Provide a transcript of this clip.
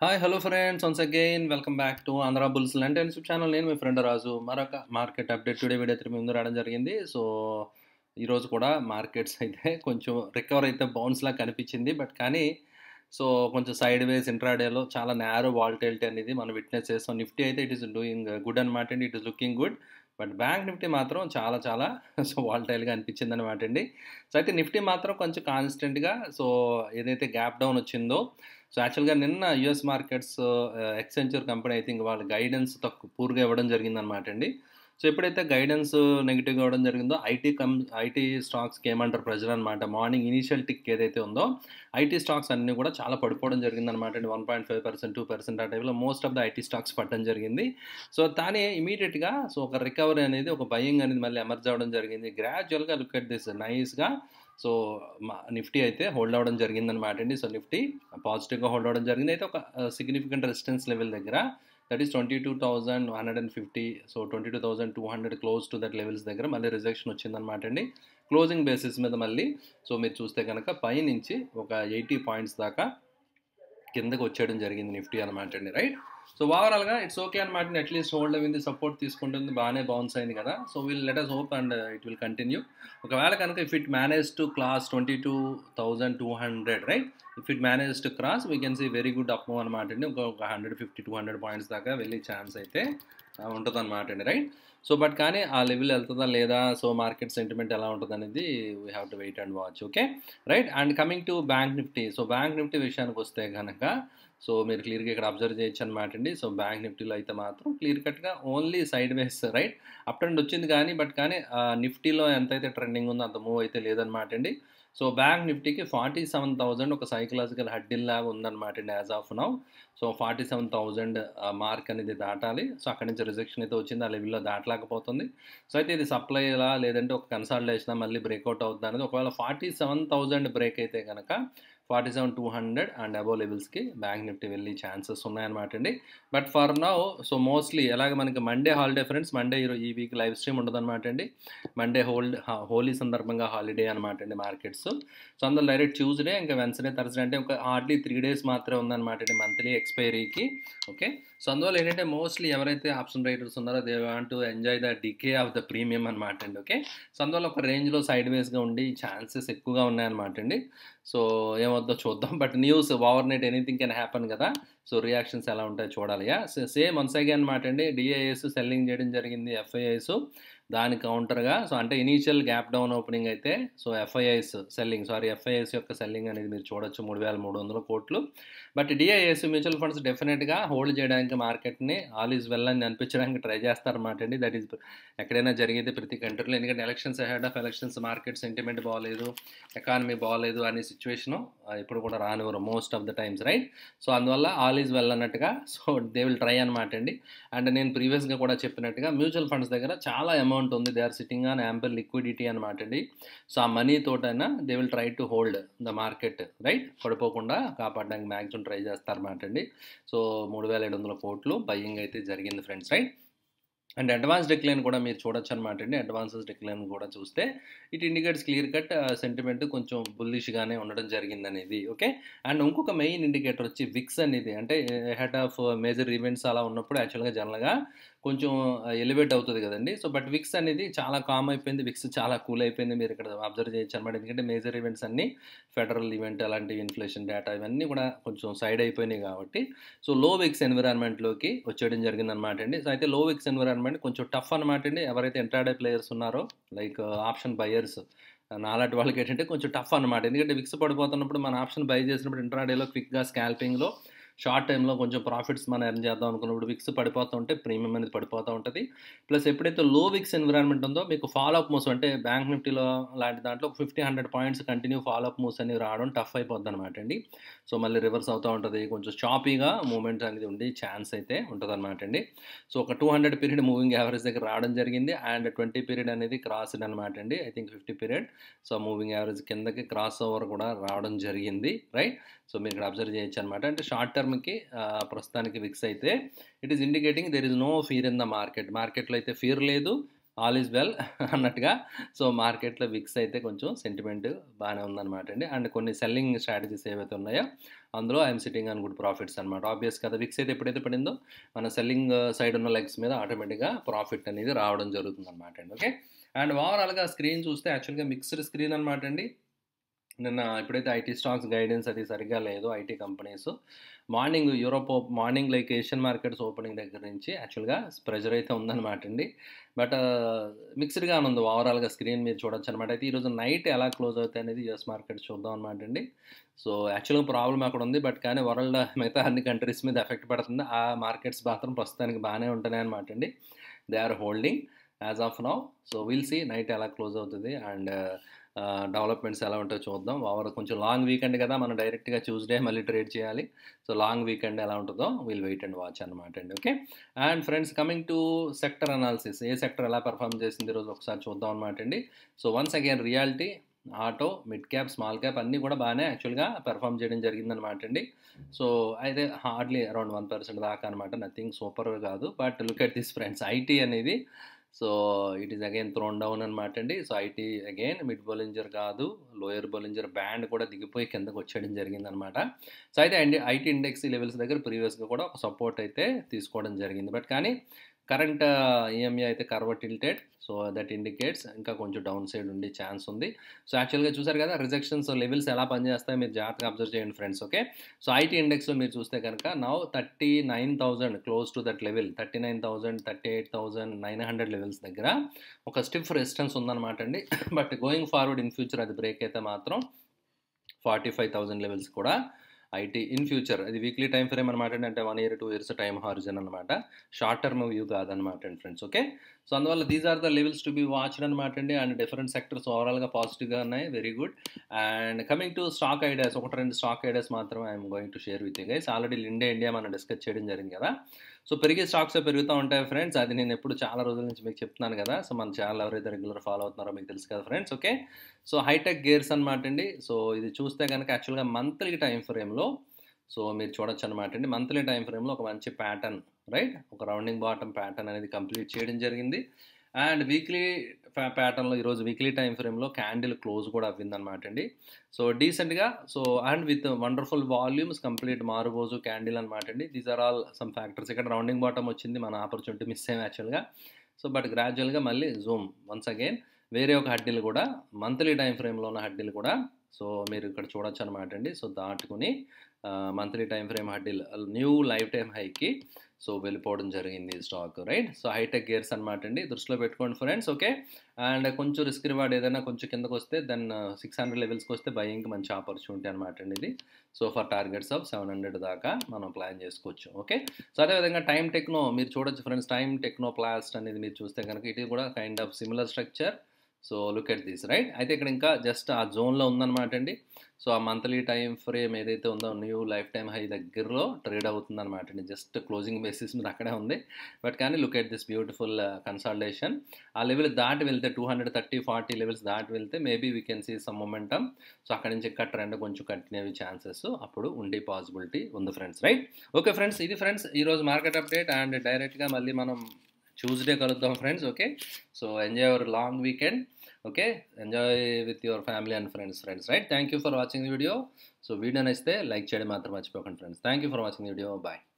hi hello friends once again welcome back to Andhra bulls land YouTube channel నేను మీ friend రాజు మరొక market update today video తిరిగి ముందు రావడం జరిగింది సో ఈరోజు కూడా మార్కెట్స్ అయితే కొంచెం రికవర్ అయితే బౌన్స్ లా కనిపించింది బట్ కానీ సో కొంచెం సైడ్ వేస్ ఇంట్రాడేలో చాలా నేరో వాల్టైలిటీ అనేది మనం విట్నెస్ చేస్తాం నిఫ్టీ అయితే ఇట్ ఈస్ డూయింగ్ గుడ్ అనమాట అండి it is looking good but Bank Nifty మాత్రం చాలా చాలా సో వాల్టైల్గా అనిపించింది అనమాట అండి సో అయితే నిఫ్టీ మాత్రం కొంచెం కాన్స్టెంట్గా సో ఏదైతే గ్యాప్ డౌన్ వచ్చిందో సో యాక్చువల్గా నిన్న US markets Accenture company I think వాళ్ళ గైడెన్స్ తక్కువ పూర్గా ఇవ్వడం జరిగిందనమాట అండి సో ఎప్పుడైతే గైడెన్స్ నెగిటివ్గా ఇవ్వడం జరిగిందో ఐటీ కం ఐటీ స్టాక్స్కి ఏమంటారు ప్రెజర్ అనమాట మార్నింగ్ ఇనీషియల్ టిక్ ఏదైతే ఉందో ఐటీ స్టాక్స్ అన్నీ కూడా చాలా పడిపోవడం జరిగిందనమాట అండి one point five percent two percent ఆ టైంలో most of the IT stocks పడడం జరిగింది సో దాని ఇమీడియట్గా సో ఒక రికవరీ అనేది ఒక బయింగ్ అనేది మళ్ళీ ఎమర్జ్ అవ్వడం జరిగింది గ్రాడ్యువల్గా లుక్ ఎట్ దిస్ నైస్గా సో నిఫ్టీ అయితే హోల్డ్ అవ్వడం జరిగిందనమాట అండి సో నిఫ్టీ పాజిటివ్గా హోల్డ్ అవ్వడం జరిగింది అయితే ఒక సిగ్నిఫికెంట్ రెసిస్టెన్స్ లెవెల్ దగ్గర that is twenty two thousand one hundred and fifty so twenty two thousand two hundred close to that levels దగ్గర మళ్ళీ రిజెక్షన్ వచ్చిందనమాట అండి క్లోజింగ్ బేసిస్ మీద మళ్ళీ సో మీరు చూస్తే కనుక పైనుంచి ఒక ఎయిటీ పాయింట్స్ దాకా కిందకు వచ్చేయడం జరిగింది నిఫ్టీ అనమాట అండి రైట్ సో ఓవరాల్గా ఇట్స్ ఓకే అనమాట అట్లీస్ట్ హోల్డ్ అయింది సపోర్ట్ తీసుకుంటుంది బాగానే బౌన్స్ అయింది కదా so will let us hope and it will continue ఒకవేళ కనుక if it manage to cross twenty two thousand two hundred right if it manage to cross we can see very good up move అనమాట అండి ఒక hundred fifty two hundred points దాకా వెళ్ళే chance అయితే ఉంటుంది అనమాట అండి రైట్ సో బట్ కానీ ఆ లెవెల్ వెళ్తుందా లేదా సో మార్కెట్ సెంటిమెంట్ ఎలా ఉంటుంది అనేది we have to wait and watch okay right and coming to Bank Nifty so Bank Nifty విషయానికి వస్తే కనుక సో మీరు క్లియర్గా ఇక్కడ అబ్జర్వ్ చేయొచ్చు అనమాట అండి సో బ్యాంక్ నిఫ్టీలో అయితే మాత్రం క్లియర్ కట్గా only sideways right up and వచ్చింది కానీ బట్ కానీ నిఫ్టీలో ఎంతైతే ట్రెండింగ్ ఉందో అంత మూవ్ అయితే లేదనమాట అండి సో బ్యాంక్ నిఫ్టీకి ఫార్టీ సెవెన్ థౌజండ్ ఒక సైకలాజికల్ హడ్డిల్ లాగా ఉందన్నమాట అండి as of now so forty seven thousand mark అనేది దాటాలి సో అక్కడి నుంచి రిజెక్షన్ అయితే వచ్చింది ఆ లెవెల్లో దాటలేకపోతుంది సో అయితే ఇది సప్లైలా లేదంటే ఒక కన్సల్టేషన్ మళ్ళీ బ్రేక్అవుట్ అవుతుంది అనేది ఒకవేళ ఫార్టీ సెవెన్ థౌజండ్ బ్రేక్ అయితే కనుక forty seven two hundred and above లెవెల్స్కి బ్యాంక్ నిఫ్టీ వెళ్ళే ఛాన్సెస్ ఉన్నాయన్నమాట అండి but for now so mostly ఎలాగ మనకి మండే హాలిడే ఫ్రెండ్స్ మండే ఈ వీక్ లైవ్ స్ట్రీమ్ ఉండదన్నమాట అండి మండే హోల్డ్ హోలీ సందర్భంగా హాలిడే అనమాట అండి మార్కెట్స్ సో అందులో డైరెక్ట్ ట్యూస్డే ఇంకా వెన్స్డే థర్స్డే అంటే ఒక హార్డ్లీ త్రీ డేస్ మాత్రమే ఉందన్నమాట అండి మంత్లీ ఎక్స్పైరీకి ఓకే సో అందువల్ల ఏంటంటే మోస్ట్లీ ఎవరైతే ఆప్షన్ రైటర్స్ ఉన్నారో they want to enjoy the decay of the premium అనమాట అండి ఓకే సో అందువల్ల ఒక రేంజ్లో సైడ్ వేస్గా ఉండి ఛాన్సెస్ ఎక్కువగా ఉన్నాయన్నమాట అండి సో ఏమవుతుందో చూద్దాం but news overnight anything can happen కదా సో రియాక్షన్స్ ఎలా ఉంటాయో చూడాలి యా సేమ్ వన్స్ అగైన్ అనమాట అండి డిఐఎస్ సెల్లింగ్ చేయడం జరిగింది ఎఫ్ఐఐస్ దాని కౌంటర్గా సో అంటే ఇనీషియల్ గ్యాప్ డౌన్ ఓపెనింగ్ అయితే so FIIs selling sorry FIIs యొక్క సెల్లింగ్ అనేది మీరు చూడొచ్చు మూడు వేల మూడు వందల కోట్లు బట్ డిఐఎస్ మ్యూచువల్ ఫండ్స్ డెఫినెట్గా హోల్డ్ చేయడానికి మార్కెట్ని ఆల్ ఈజ్ వెల్ అని అనిపించడానికి ట్రై చేస్తారన్నమాట అండి దట్ ఈస్ ఎక్కడైనా జరిగేది ప్రతి కంట్రీలో ఎందుకంటే elections ahead of elections market sentiment బాగాలేదు ఎకానమీ బాగాలేదు అనే సిచ్యువేషను ఇప్పుడు కూడా రానివ్వరు most of the times right so అందువల్ల ఆల్ ఈజ్ వెల్ అన్నట్టుగా సో దే విల్ ట్రై అనమాట అండి అండ్ నేను ప్రీవియస్గా కూడా చెప్పినట్టుగా మ్యూచువల్ ఫండ్స్ దగ్గర చాలా అమౌంట్ ఉంది they are sitting on ample liquidity అనమాట అండి సో ఆ మనీ తోటైనా they will try to hold the market right పడిపోకుండా కాపాడడానికి మ్యాక్సిమం ట్రై చేస్తారన్నమాట అండి సో మూడు వేల ఏడు వందల కోట్లు బయ్యింగ్ అయితే జరిగింది friends right and advance decline కూడా మీరు చూడొచ్చు అనమాట అండి అడ్వాన్సెస్ డిక్లైన్ కూడా చూస్తే it indicates clear cut sentiment కొంచెం బుల్లిష్గానే ఉండడం జరిగింది అనేది ఓకే అండ్ ఇంకొక మెయిన్ ఇండికేటర్ వచ్చి విక్స్ అనేది అంటే హెడ్ ఆఫ్ మేజర్ ఈవెంట్స్ అలా ఉన్నప్పుడు యాక్చువల్గా జనరల్గా కొంచెం ఎలివేట్ అవుతుంది కదండి సో బట్ విక్స్ అనేది చాలా కామ్ అయిపోయింది విక్స్ చాలా కూల్ అయిపోయింది మీరు ఇక్కడ అబ్జర్వ్ చేయొచ్చు అనమాట ఎందుకంటే మేజర్ ఈవెంట్స్ అన్నీ ఫెడరల్ ఈవెంట్ అలాంటి ఇన్ఫ్లేషన్ డేటా ఇవన్నీ కూడా కొంచెం సైడ్ అయిపోయినాయి కాబట్టి సో లో విక్స్ ఎన్విరాన్మెంట్లోకి వచ్చేయడం జరిగింది అనమాట అండి సో అయితే లో విక్స్ ఎన్విరాన్మెంట్ కొంచెం టఫ్ అనమాట అండి ఎవరైతే ఎంట్రాడే ప్లేయర్స్ ఉన్నారో లైక్ ఆప్షన్ బయర్స్ నాలాంటి వాళ్ళకి ఏంటంటే కొంచెం టఫ్ అనమాట ఎందుకంటే విక్స్ పడిపోతున్నప్పుడు మన ఆప్షన్ బై చేసినప్పుడు ఇంట్రాడేలో క్విక్గా స్కాల్పింగ్లో షార్ట్ టైంలో కొంచెం ప్రాఫిట్స్ మనం ఎర్న్ చేద్దాం అనుకున్నప్పుడు విక్స్ పడిపోతూ ఉంటే ప్రీమియం అనేది పడిపోతూ ఉంటుంది ప్లస్ ఎప్పుడైతే లో విక్స్ ఎన్విరాన్మెంట్ ఉందో మీకు ఫాలో అప్ మూవ్స్ అంటే బ్యాంక్ నిఫ్టీలో లాంటి దాంట్లో fifty hundred points continue follow up moves అనేవి రావడం టఫ్ అయిపోద్ది అనమాట అండి సో మళ్ళీ రివర్స్ అవుతూ ఉంటుంది కొంచెం షాపీగా మూమెంట్ అనేది ఉండి ఛాన్స్ అయితే ఉంటుంది అనమాట అండి సో ఒక two hundred period moving average దగ్గర రావడం జరిగింది అండ్ ట్వంటీ పీరియడ్ అనేది క్రాస్ అనమాట అండి I think fifty period so moving average కిందకి క్రాస్ ఓవర్ కూడా రావడం జరిగింది రైట్ సో మీరు ఇక్కడ అబ్జర్వ్ చేయొచ్చు అనమాట అంటే షార్ట్ టర్మ్కి ప్రస్తుతానికి విక్స్ అయితే it is indicating there is no fear in the market మార్కెట్లో అయితే ఫీర్ లేదు ఆల్ ఈజ్ వెల్ అన్నట్టుగా సో మార్కెట్లో విక్స్ అయితే కొంచెం సెంటిమెంట్ బాగానే ఉందన్నమాట అండి అండ్ కొన్ని సెల్లింగ్ స్ట్రాటజీస్ ఏవైతే ఉన్నాయో అందులో I'm sitting on good profits అనమాట ఆబ్వియస్ కదా విక్స్ అయితే ఎప్పుడైతే పడిందో మన సెల్లింగ్ సైడ్ ఉన్న లెగ్స్ మీద ఆటోమేటిక్గా ప్రాఫిట్ అనేది రావడం జరుగుతుంది అనమాట అండి ఓకే అండ్ ఓవరాల్గా స్క్రీన్ చూస్తే యాక్చువల్గా మిక్స్డ్ స్క్రీన్ అనమాట అండి నిన్న ఎప్పుడైతే ఐటీ స్టాక్స్ గైడెన్స్ అది సరిగ్గా లేదు IT companies morning Europe morning like Asian markets opening దగ్గర నుంచి యాక్చువల్గా ప్రెజర్ అయితే ఉందన్నమాట అండి బట్ మిక్స్డ్గా ఉంది ఓవరాల్గా స్క్రీన్ మీరు చూడొచ్చు అనమాట అయితే ఈరోజు నైట్ ఎలా క్లోజ్ అవుతాయి అనేది యూఎస్ మార్కెట్ చూద్దాం అనమాట అండి సో యాక్చువల్గా ప్రాబ్లం అక్కడ ఉంది బట్ కానీ వరల్డ్ మిగతా అన్ని కంట్రీస్ మీద ఎఫెక్ట్ పడుతుంది ఆ మార్కెట్స్ మాత్రం ప్రస్తుతానికి బాగానే ఉంటున్నాయి అనమాట అండి they are holding as of now so will see night ఎలా క్లోజ్ అవుతుంది అండ్ డెవలప్మెంట్స్ ఎలా ఉంటాయో చూద్దాం ఓవర్ కొంచెం లాంగ్ వీకెండ్ కదా మనం డైరెక్ట్గా ట్యూస్డే మళ్ళీ ట్రేడ్ చేయాలి సో లాంగ్ వీకెండ్ ఎలా ఉంటుందో విల్ వెయిట్ అండ్ వాచ్ అనమాట అండి okay and friends coming to sector analysis ఏ సెక్టర్ ఎలా పర్ఫామ్ చేసింది ఈరోజు ఒకసారి చూద్దాం అనమాట అండి so once again realty auto mid cap small cap అన్నీ కూడా బాగానే యాక్చువల్గా పెర్ఫామ్ చేయడం జరిగిందనమాట అండి సో అయితే హార్డ్లీ అరౌండ్ వన్ పర్సెంట్ దాకా అనమాట నథింగ్ సూపర్ కాదు but look at this friends IT అనేది so it is again thrown down అనమాట అండి so IT again mid Bollinger కాదు లోయర్ బొలింజర్ బ్యాండ్ కూడా దిగిపోయి కిందకు వచ్చేయడం జరిగిందనమాట సో అయితే అండి ఐటీ ఇండెక్స్ లెవెల్స్ దగ్గర ప్రీవియస్గా కూడా ఒక సపోర్ట్ అయితే తీసుకోవడం జరిగింది బట్ కానీ కరెంట్ ఈఎంఐ అయితే curve tilted so that indicates ఇంకా కొంచెం డౌన్ సైడ్ ఉండే ఛాన్స్ ఉంది సో యాక్చువల్గా చూసారు కదా రిజెక్షన్స్ లెవెల్స్ ఎలా పనిచేస్తాయో మీరు జాగ్రత్తగా అబ్జర్వ్ చేయండి ఫ్రెండ్స్ ఓకే సో ఐటీ ఇండెక్స్లో మీరు చూస్తే కనుక now thirty nine thousand close to that level thirty nine thousand thirty eight thousand nine hundred levels దగ్గర ఒక స్టిఫ్ రెసిస్టెన్స్ ఉందన్నమాట అండి but going forward in future అది బ్రేక్ అయితే మాత్రం ఫార్టీ ఫైవ్ థౌజండ్ లెవెల్స్ కూడా ఐటీ ఇన్ ఫ్యూచర్ అది weekly time frame అనమాట అంటే one year two years time horizon అనమాట షార్ట్ టర్మ్ వ్యూ కాదనమాట అండి ఫ్రెండ్స్ ఓకే సో అందువల్ల these are the levels to be watched అనమాట అండి అండ్ డిఫరెంట్ సెక్టర్స్ ఓవరాల్గా పాజిటివ్గా ఉన్నాయి very good and coming to stock ideas ఒకటి రెండు స్టాక్ ఐడియాస్ మాత్రం I'm going to share with guys already Linde India మనం డిస్కస్ చేయడం జరిగింది కదా సో పెరిగే స్టాక్స్ పెరుగుతూ ఉంటాయి ఫ్రెండ్స్ అది నేను ఎప్పుడు చాలా రోజుల నుంచి మీకు చెప్తున్నాను కదా సో మన ఛానల్ ఎవరైతే రెగ్యులర్ ఫాలో అవుతున్నారో మీకు తెలుసు కదా friends okay so HiTech Gears అనమాట అండి సో ఇది చూస్తే కనుక యాక్చువల్గా మంత్లీ టైం ఫ్రేమ్లో సో మీరు చూడొచ్చు అనమాట అండి మంత్లీ టైం ఫ్రేమ్లో ఒక మంచి ప్యాటర్న్ రైట్ ఒక రౌండింగ్ బాటమ్ ప్యాటర్న్ అనేది కంప్లీట్ చేయడం జరిగింది అండ్ వీక్లీ ప్యాటర్న్లో ఈరోజు వీక్లీ టైం ఫ్రేమ్లో క్యాండిల్ క్లోజ్ కూడా అవ్విందనమాట అండి సో డీసెంట్గా so and with wonderful volumes complete marubozu candle అనమాట అండి these are all some factors ఇక్కడ రౌండింగ్ బాటమ్ వచ్చింది మన ఆపర్చునిటీ మిస్ అయ్యాం యాక్చువల్గా సో బట్ గ్రాడ్యువల్గా మళ్ళీ జూమ్ వన్స్ అగైన్ వేరే ఒక హడ్డీలు కూడా మంత్లీ టైం ఫ్రేమ్లో ఉన్న హడ్డీలు కూడా సో మీరు ఇక్కడ చూడొచ్చు అనమాట అండి సో దాటుకుని monthly time frame hurdle new lifetime హైకి సో వెళ్ళిపోవడం జరిగింది stock right so HiTech Gears అనమాట అండి దృష్టిలో పెట్టుకోండి ఫ్రెండ్స్ ఓకే అండ్ కొంచెం రిస్క్ రివార్డ్ ఏదైనా కొంచెం కిందకు వస్తే దెన్ సిక్స్ హండ్రెడ్ లెవెల్స్కి వస్తే బయింగ్కి మంచి ఆపర్చునిటీ అనమాట అండి ఇది so for targets of seven hundred దాకా మనం ప్లాన్ చేసుకోవచ్చు ఓకే సో అదేవిధంగా టైం టెక్నో మీరు చూడొచ్చు ఫ్రెండ్స్ టైం టెక్నో ప్లాస్ట్ అనేది మీరు చూస్తే కనుక ఇది కూడా kind of similar structure so look at this right అయితే ఇక్కడ ఇంకా జస్ట్ ఆ జోన్లో ఉందన్నమాట అండి సో ఆ మంత్లీ టైం ఫ్రేమ్ ఏదైతే ఉందో న్యూ లైఫ్ టైం హై దగ్గరలో ట్రేడ్ అవుతుంది అనమాట అండి జస్ట్ క్లోజింగ్ బేసిస్ మీద అక్కడే ఉంది బట్ కానీ look at this beautiful consolidation ఆ లెవెల్ దాటి వెళ్తే two hundred thirty forty levels దాటి వెళ్తే maybe we can see some momentum so అక్కడి నుంచి ఇంకా ట్రెండ్ కొంచెం కంటిన్యూ అయ్యే ఛాన్సెస్ అప్పుడు ఉండే పాసిబిలిటీ ఉంది ఫ్రెండ్స్ రైట్ ఓకే ఫ్రెండ్స్ ఇది ఫ్రెండ్స్ ఈరోజు మార్కెట్ అప్డేట్ అండ్ డైరెక్ట్గా మళ్ళీ మనం ట్యూస్డే కలుద్దాం friends okay so enjoy our long weekend okay enjoy with your family and friends friends right thank you for watching the video so video నచ్చితే like చేయడం మాత్రం మర్చిపోకండి friends thank you for watching the video bye